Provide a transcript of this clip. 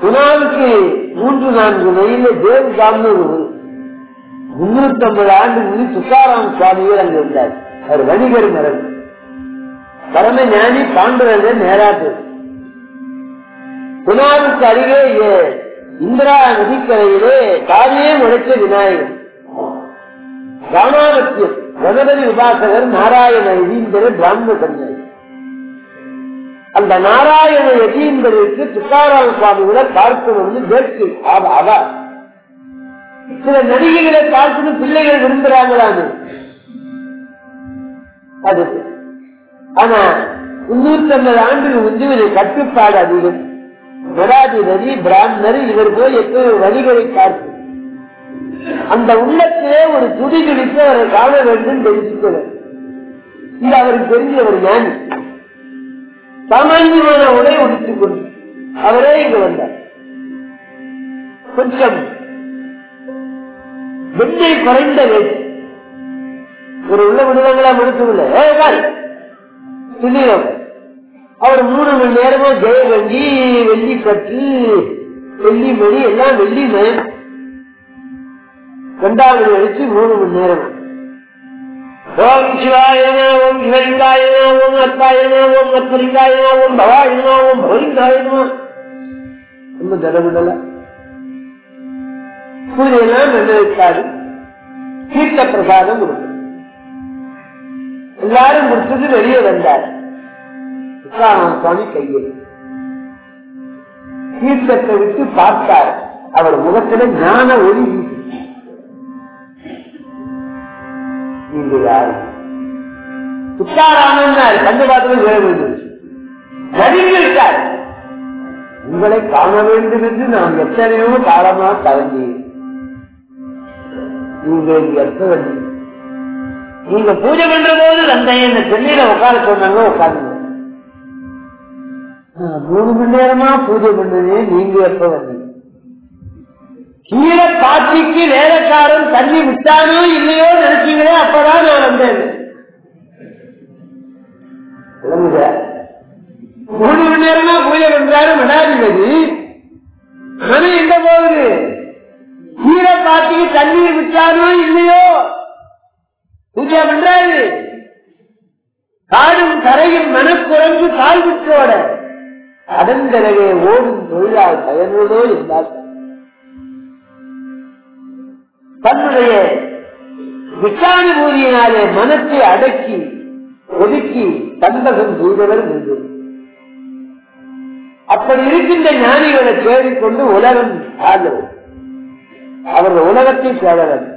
குணாவுக்கு மூன்று நான்கு மைல தேவ்காம்னு ஒரு ஊர் முன்னூத்தி ஐம்பது ஆண்டு முன்னி துக்காராம் சுவாமிகள் அங்க இருந்தார் அவர் வணிகர் மரம் பரம ஞானி பாண்டுரங்க நேராட்டு குணாவுக்கு அருகே ஏ- இந்திரா நதிக்கரையிலே தானே உழைச்ச விநாயகர் ராமாவத்தியம் கணபதி உபாசகர் நாராயண யதீந்திர பிராமண கன்னியாய் அந்த நாராயண யதீந்திரருக்கு துக்காராம சுவாமிகளை பார்க்கணும்னு வேட்கை அவ அவ சில நடிகைகளை பார்க்கணும் பிள்ளைகள் விரும்புறாங்களான்னு அது ஆனா முன்னூத்தி ஐம்பது ஆண்டுகள் முந்தைய கட்டுப்பாடு அதிகம் மராதி நதி பிராமணர் இவர் போய் எத்தனை வழிகளை பார்க்கும் அந்த உள்ளத்திலே ஒரு துடி துடித்து அவரை காண வேண்டும் தெரிவித்தவர் இது அவருக்கு தெரிஞ்ச ஒரு ஞானி சாமானியமான உடை உடுத்திக் கொண்டு அவரே இங்கு வந்தார் கொஞ்சம் வெண்ணை குறைந்த வேட்டி ஒரு உள்ள விடுவாங்களா மருத்துவ ஏ வாய் துணியம் அவர் மூணு மணி நேரமா ஜெயவண்டி வெள்ளி கட்டு வெள்ளி மணி எல்லாம் வெள்ளி மயம் ரெண்டாவது வயசு மூணு மணி நேரம் ஓம் சிவாயன ஓம் சிவலிங்காயன ஓம் அத்தாயன ஓம் அத்தலிங்காயன ஓம் பவாயன ஓம் பவலிங்காயன ரொம்ப தடவிடல பூஜையெல்லாம் என்ன வைக்காது தீர்த்த பிரசாதம் கொடுக்கும் எல்லாரும் முடிச்சது வெளியே வந்தார் உற்சாகம் சுவாமி கையில் தீர்த்தத்தை விட்டு பார்த்தார் அவர் முகத்தில ஞான ஒளி வீசி நீங்க யாரு துக்காராமன் கண்டு பார்த்து வேறு நடிங்கிட்டார் உங்களை காண வேண்டும் என்று நாம் எத்தனையோ காலமா கலந்தி நீங்க இங்க இருக்க வேண்டும் நீங்க பூஜை பண்ற போது அந்த இந்த சென்னையில உட்கார சொன்னாங்க உட்காருங்க நான் மூணு மணி நேரமா பூஜை பண்ணதே நீங்க எப்ப வந்தீங்க கீழே பாத்திக்கு வேலைக்காரன் தண்ணி விட்டானோ இல்லையோ நினைச்சீங்களே அப்பதான் நான் வந்தேன் விளங்குதா? மூணு மணி நேரமா பூஜை பண்றாரு மடாதிபதி மன எங்க போகுது கீழே பாத்திக்கு தண்ணீர் விட்டானோ இல்லையோ பூஜை பண்றாரு காடும் கரையும் மனக்குறைஞ்சு கால் விட்டோட அதன்பிறகே ஓடும் தொழிலால் பயனுள்ளதோ இருந்தால் தன்னுடைய விட்டானுபூதியினாலே மனத்தை அடக்கி ஒதுக்கி தந்தகம் செய்தவர் முன்பு அப்படி இருக்கின்ற ஞானிகளை தேடிக்கொண்டு உலகம் ஆளும் அவர்கள் உலகத்தை தேடவர்